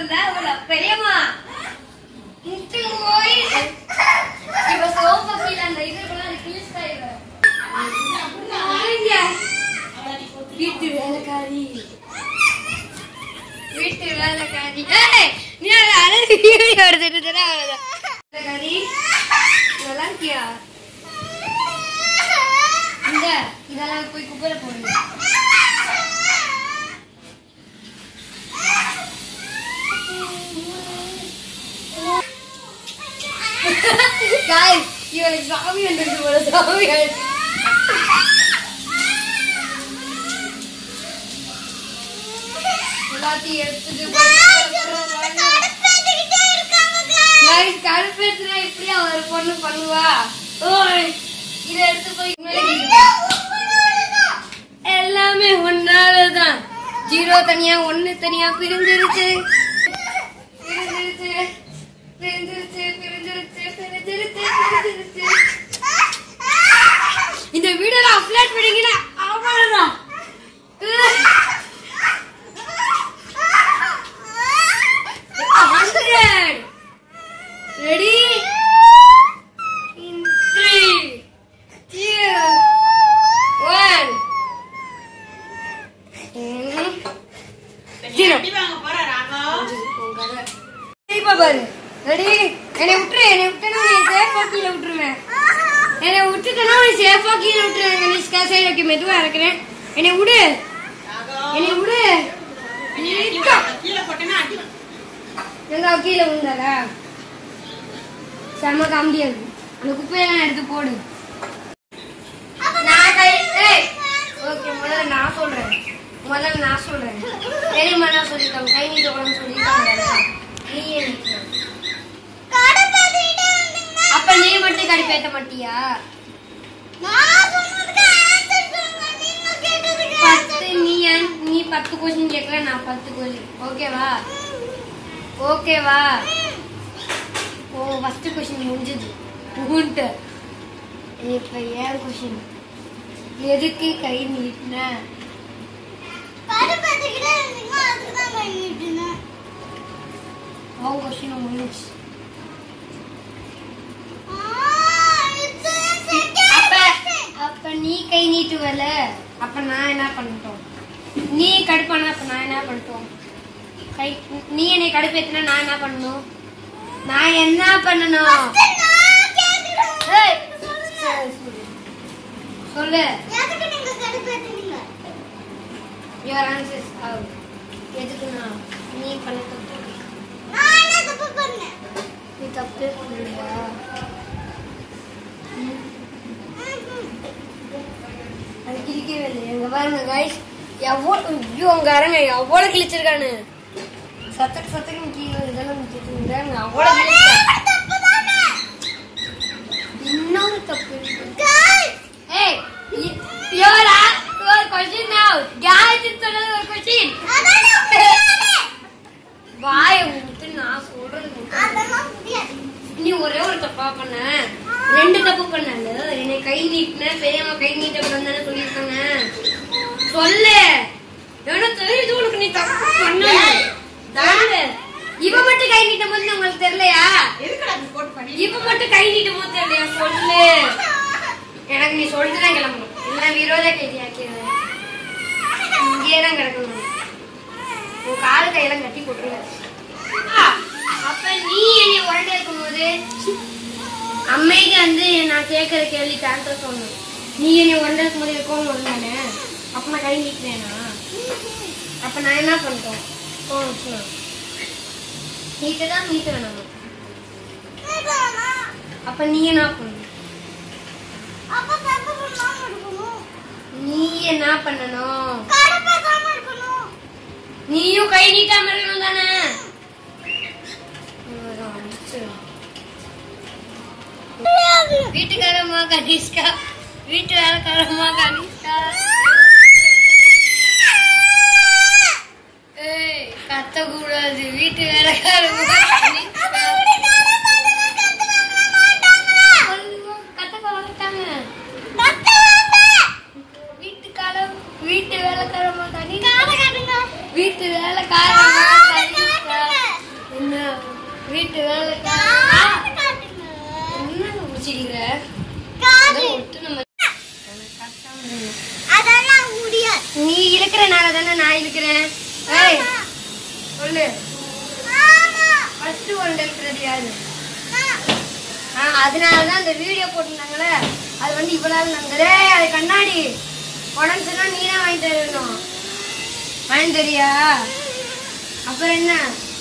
சொல்ல ஒரு பெரியம்மா இட்டு போய் இவ சோஃபா கீழ அந்த இதுக்குள்ள கிழிச்சா இவ ஆங்க. வீட்டு வேலைக்காரி வீட்டு வேலைக்காரி ஏய், நீ அதை அழகு வீடியோ எடுத்துட்டு வேலைக்காரி நல்லா இருக்கியா இந்த இதெல்லாம் போய் குப்பையில போடுங்க Guys, இவனுக்கு சாமி வந்துருக்கு போல சாமி ஆயிடுச்சு. எல்லாத்தையும் எடுத்துட்டு Guys, கடுப்பேத்துனா இப்படியா ஒரு பொண்ணு பண்ணுவா ஓய், இதை எடுத்து போய் மேலே எல்லாமே ஒன்னாலதான் ஜீரோ தனியா ஒண்ணு தனியா பிரிஞ்சிருச்சு பிரிஞ்சிருச்சு பிரிஞ்சிருச்சு பிரிஞ்சிருச்சு பிரிஞ்சிருச்சு பிரிஞ்சிருச்சு இந்த வீடியோல அப்லோட் பண்ணீங்கன்னா அவ்வளவுதான் hundred ready in three two one zero இப்ப பாரு ரெடி என்னை விட்டுரு என்னை விட்டுனா நீ சேஃபா கீழே விட்டுருவேன் என்னை விட்டுட்டனா நீ சேஃபா கீழே விட்டுருவேன் கணேஷ்கா சரி ஓகே மெதுவா இறக்குறேன் என்னை விடு என்னை விடு இருக்கா. எங்க அவ கீழே விழுந்தாரா செம்ம காமெடியா இருக்கு அந்த குப்பையெல்லாம் எடுத்து போடு நான் கை ஏய் ஓகே முதல்ல நான் சொல்றேன் முதல்ல நான் சொல்றேன் தெரியுமா நான் சொல்லிட்டேன் கை நீட்ட உடம்பு சொல்லிட்டாங்க நீயே நிற்கிறேன் அப்ப நீ மட்டும் கடுப்பேத்த மாட்டியா பத்து நீ ஏன்- நீ பத்து கொஸ்டின் கேட்கல நான் பத்து கொஸ்டின் ஓகேவா ஓகேவா ஓ ஃபர்ஸ்ட் கொஸ்டின் முடிஞ்சது உன்ட்டு இப்ப ஏன் கொஸ்டின் எதுக்கு கை நீட்டின அவன் கொஸ்டின் முடிஞ்சு அப்ப அப்ப நீ கை நீட்டுவல அப்ப நான் என்ன பண்ணட்டும் நீ கடுப்பானா அப்ப நான் என்ன பண்ணட்டும் கை நீ என்னை கடுப்பேத்தினா நான் என்ன பண்ணணும் நான் என்ன பண்ணணும் ஏய், சரி, சரி. சொல்லு யுவர் ஆன்சர்ஸ் ஆகும் எதுக்கு நான் நீ பண்ண தப்பு நீ தப்பு இல்லையா அது கிழிக்கவே இல்லை எங்க பாருங்க கைஸ் எவ்வளவு ஐயோ அங்க அரங்க எவ்வளவு கிழிச்சிருக்கானு சத்தக்கு சத்தக்கு கீழே இதெல்லாம் கிழிச்சிருக்காங்க அவ்வளவு கிழிச்சிருக்கான் இன்னொரு தப்பு இருக்கு ஏய் your your question now guys சொன்னது ஒரு கொஸ்டின் வாய விட்டு நான் சொல்றது மட்டும் நீ ஒரே ஒரு தப்பா பண்ண ரெண்டு தப்பு பண்ணல என்னை கை நீட்டின பெரியம்மா கை நீட்ட தானே சொல்லியிருக்காங்க சொல்லு ஏன்னா தெரியுது உனக்கு நீ தப்பு பண்ண சொல்லு இவ மட்டும் கை நீட்டும் போது உங்களுக்கு தெரியலையா இவ மட்டும் கை நீட்டும் போது தெரியலையா சொல்லு எனக்கு நீ சொல்லிட்டு தான் கிளம்பணும் இல்ல விரோத கைதி ஆக்கிடுவேன் இங்கேயே தான் கிடக்கணும் உன் காலு கையெல்லாம் கட்டி போட்டுருவேன் அப்ப நீ என்னை உரண்டை இருக்கும்போது அம்மைக்கு வந்து நான் கேட்கிற கேள்விக்கு ஆன்சர் சொல்லணும் நீ என்னை உரண்டை இருக்கும்போது கோவம் வரலானே அப்ப நான் கை நீட்டினேனா அப்ப நான் என்ன பண்ணிட்டோம் கோவம் வச்சுனா நீட்டு தான் நீட்ட வேணாமா அப்ப நீ என்ன பண்ணணும் நீ என்ன பண்ணணும் நீயும் கை நீட்டாம இருக்கணும் தானே இவதான் அடிச்சிடும். வீட்டுக்காரம்மா கனிஷ்கா வீட்டு வேலைக்காரம்மா கனிஷ்கா ஏய் கத்த கூடாது வீட்டு வேலைக்காரம்மா கனிஷ்கா ஐயோ, கத்த மாட்டாங்க வீட்டுக்காரம் வீட்டு வேலைக்காரம்மா கனிஷ்கா வீட்டு வேலைக்காரம்மா கனிஷ்கா வீட்டு வேலை காது காட்டுங்க. என்ன முடிச்சிருக்கிற காது. ஒட்டு நம்ம எனக்கு கஷ்டம் இல்லை. அதெல்லாம் முடியாது. நீ இருக்கிறனால தானே நான் இருக்கிறேன் ஏய் ஆமா. சொல்லு ஆமா. ஃபர்ஸ்ட் ஒன் இருக்கிறது யாரு நான். ஆ அதனால தான் அந்த வீடியோ போட்டிருந்தாங்களே அது வந்து இவ்வளவு நாங்கள் டேய் அது கண்ணாடி உடஞ்சுன்னா நீ தான் வாங்கி தரணும் வாங்கி தரியா அப்புறம் என்ன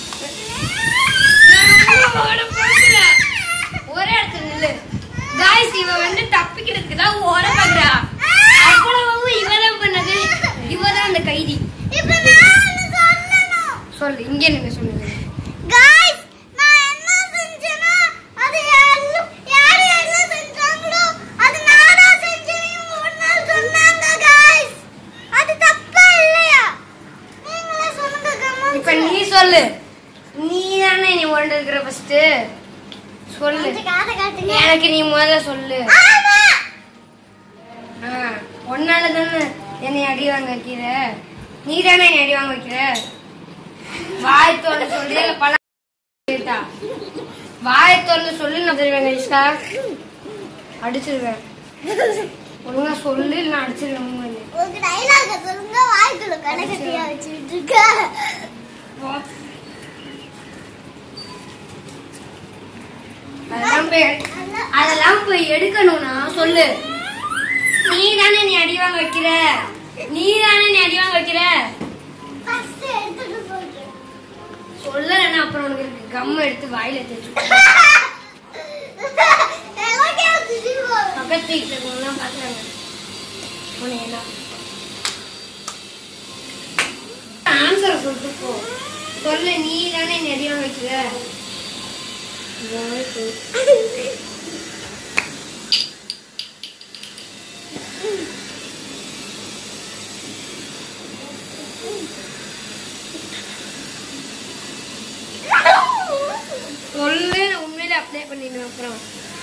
ஒரே இடத்துல நில்லு காய்ஸ் இவ வந்து தப்பிக்கிறதுக்கு தான் ஓட பாக்குறா அவ்வளவு இவ தான் பண்ணது இவ தான் அந்த கைதி இப்ப நான் ஒண்ணு சொல்லணும். சொல்லு இங்கே நீங்க சொல்லுங்க Guys, நான் என்ன செஞ்சேன்னா, அது எல்லாம் யார் யாரெல்லாம் செஞ்சாங்களோ, அது நானா செஞ்சேன்னு இவங்க ஒரு நாள் சொன்னாங்க, guys. அது தப்பா இல்லையா? நீங்களே சொல்லுங்க, கம்மா. இப்ப நீ சொல்லு நீ தானே நீ உடண்டு இருக்கிற ஃபர்ஸ்ட் சொல்லு கொஞ்சம் காதை காட்டுங்க. எனக்கு நீ முதல்ல சொல்லு ஆமா. ஆ, உன்னால தானே என்னை அடி வாங்க வைக்கிற நீ தானே என்னை அடி வாங்க வைக்கிற வாய் தோணு சொல்லி இல்ல பழம் கேட்டா வாய் தோணு சொல்லி நான் தருவேன் இஷ்கா அடிச்சிருவேன் ஒழுங்கா சொல்லு இல்லை நான் அடிச்சிருவேன் உண்மையிலே. ஒரு dialogue அ சொல்லுங்க, வாய்க்குள்ள கடைக்கட்டியா வச்சுக்கிட்டு இருக்க. அதெல்லாம் போய் அதெல்லாம் போய் எடுக்கணும்னா சொல்லு நீ தானே நீ அடி வாங்க வைக்கிற நீ தானே நீ அடி வாங்க வைக்கிற First எடுத்துட்டு போயிட்டு. சொல்லலைன்னா அப்புறம் உனக்கு இருக்கு கம் எடுத்து வாயில தேய்ச்சு எனக்கே திடீர்னு வரும். பக்கத்து வீட்டுல இருக்கவங்கலாம் பாக்குறாங்க உன்னை என்ன ஆன்சரை சொல்லிட்டு போ சொல்லு நீ தானே நீ அடி வாங்க வைக்கிற வாய் தோ- சொல்லு நான் உண்மையிலே அப்ளை பண்ணிடுவேன் அப்புறம்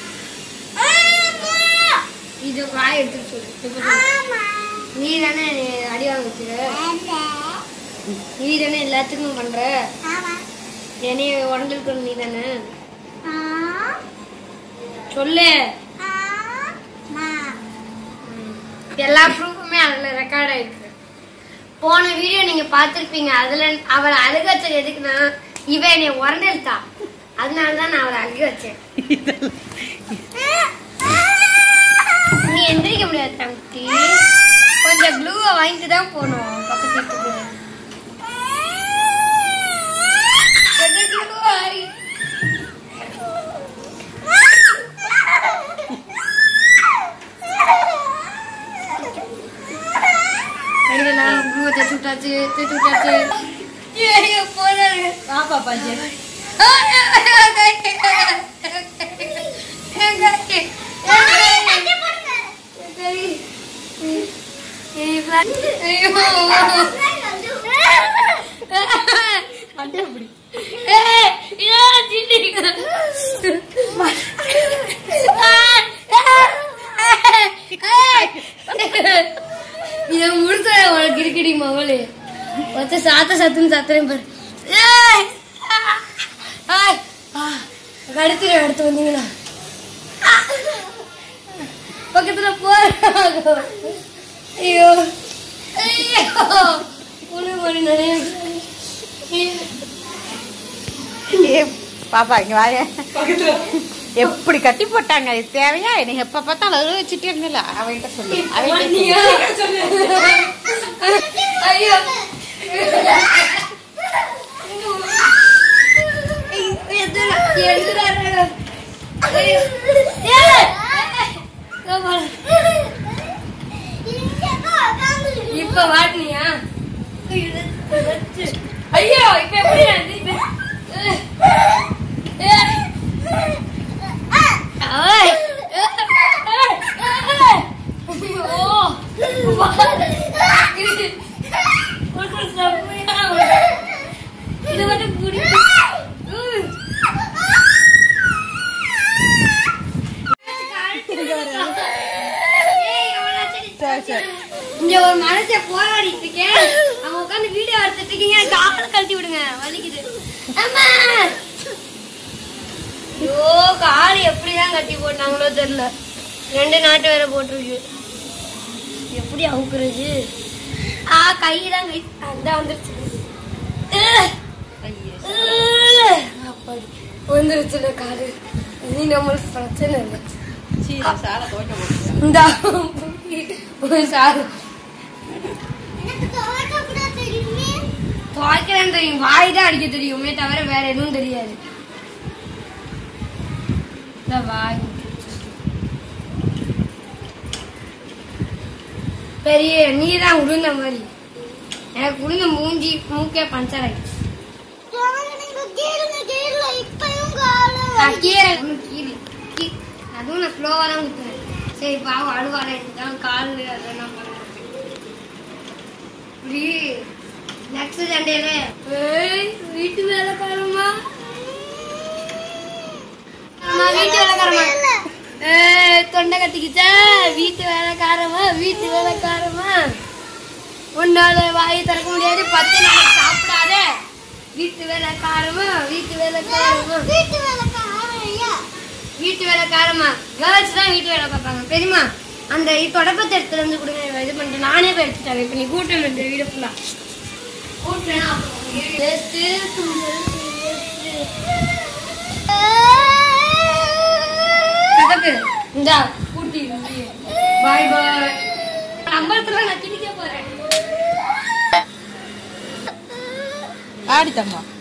ஆமா. இது வாய் எடுத்துட்டு சொல்லு இப்ப சொல்லு. ஆமா. நீ தானே அடி வாங்க வைக்கிற ஆமா. நீ தானே எல்லாத்துக்கும் பண்ற ஆமா. என்னைய உடஞ்சிருக்கணும் நீ தானே ஆ. சொல்லு ஆமா. எல்லா ப்ரூஃபுமே அதுல ரெக்கார்ட் ஆயிருக்கு போன வீடியோ நீங்க பார்த்திருப்பீங்க அதுல அவளை அழுக வச்சது எதுக்குன்னா இவ என்னை உரண்டெழுத்தா அதனால தான் நான் அவளை அழுக வச்சேன் நீ எந்திரிக்க முடியாது தம்பி கொஞ்சம் ப்ளூவை வாங்கிட்டு தான் போகணும் பக்கத்து வீட்டுக்கு கொஞ்சம் glue வாங்கி- கையிலலாம் ப்ளூவை தேய்ச்சி விட்டாச்சு தேய்ச்சி விட்டாச்சு ஐயோ, போறாரு. பாப்பா பாஜி அட்டை அப்படி இத முழுக்க உனக்கு இருக்கடி மகளே ஒத்த சாத்த சத்துன்னு சத்துறேன் பாரு ஏய்! ஆய்! ஆ! அடுத்து அடுத்து வந்தீங்களா பக்கத்துல போறாங்க ஐயோ ஐயோ புழு மணி நிறைய ஏ, பாப்பா இங்க வாங்க எப்படி கட்டி போட்டாங்க இது தேவையா நீங்க எப்ப பார்த்தாலும் அழுக வச்சுட்டே இருந்தல அவன்கிட்ட சொல்லு அவன்கிட்ட சொல்லு. ஐயோ இப்ப வாட்டினியா ஐயோ இப்ப எப்படி அது? இப்ப- ஐய். ஐயோ. ஒரு செம்மையா ஒரு- இது மட்டும் பிடிக்கும் சரி, சரி. இங்க ஒரு மனுஷன் போராடிட்டு இருக்கேன் அவன் உட்காந்து வீடியோ எடுத்துட்டு இருக்கீங்க காலை கழட்டி விடுங்க வலிக்குது அம்மா கால் எப்படிதான் கட்டி போட்டாங்களோ தெரியல ரெண்டு நாட்டு வேற போட்டிருக்கு எப்படி அவுக்குறது ஆ கை தான் கை அந்த வந்துருச்சு அஹ். அஹ். அப்பாடி. வந்துருச்சுல காலு இனி நம்மளுக்கு பிரச்சனை இல்லை இந்த ஒரு சாரு எனக்கு துவைக்க கூட தெரியுமே துவைக்கிறேன் தெரியும் வாய் தான் அடிக்க தெரியுமே தவிர வேற எதுவும் தெரியாது இந்த வாய் பெரிய நீ தான் உளுந்த மாதிரி எனக்கு உளுந்த மூஞ்சி மூக்கே பஞ்சர் ஆயிடுச்சு துவைக்க நீங்க கீழே கீழே இப்பயும் காலம் நான் கீரை ஒன்றும் கீரை கீ அதுவும் நான் ஸ்லோவாக தான் குத்துறேன் சரி பாவம் அழுவாரேன் தான் கால் அதெல்லாம் பண்ணுறேன் இப்படி நெக்ஸ்ட் சண்டேல ஏய் வீட்டு வேலைக்காரமா அம்மா வீட்டு வேலைக்காரமா ஏய் தொண்டை கட்டிக்கிச்சா வீட்டு வேலைக்காரமா வீட்டு வேலைக்காரமா உன்னால வாய் திறக்க முடியாது பத்து நாள் சாப்பிடாத வீட்டு வேலைக்காரமா வீட்டு வேலைக்காரமா வீட்டு வேலைக்காரன் ஐயா வீட்டு வேலைக்காரமா கேர்ள்ஸ் தான் வீட்டு வேலை பார்ப்பாங்க பெரியமா அந்த இ- தொடப்பத்தை எடுத்துட்டு வந்து கொடுங்க இது பண்ணிட்டு நானே போய் எடுத்துட்டேன் இப்போ நீ கூட்டம் இந்த வீடு ஃபுல்லா கூட்டுறேன்னா கதக்கு இந்தா கூட்டி பாய் பாய் நம்பரத்துல நான் கிடிக்க போறேன் ஆடி தங்கம்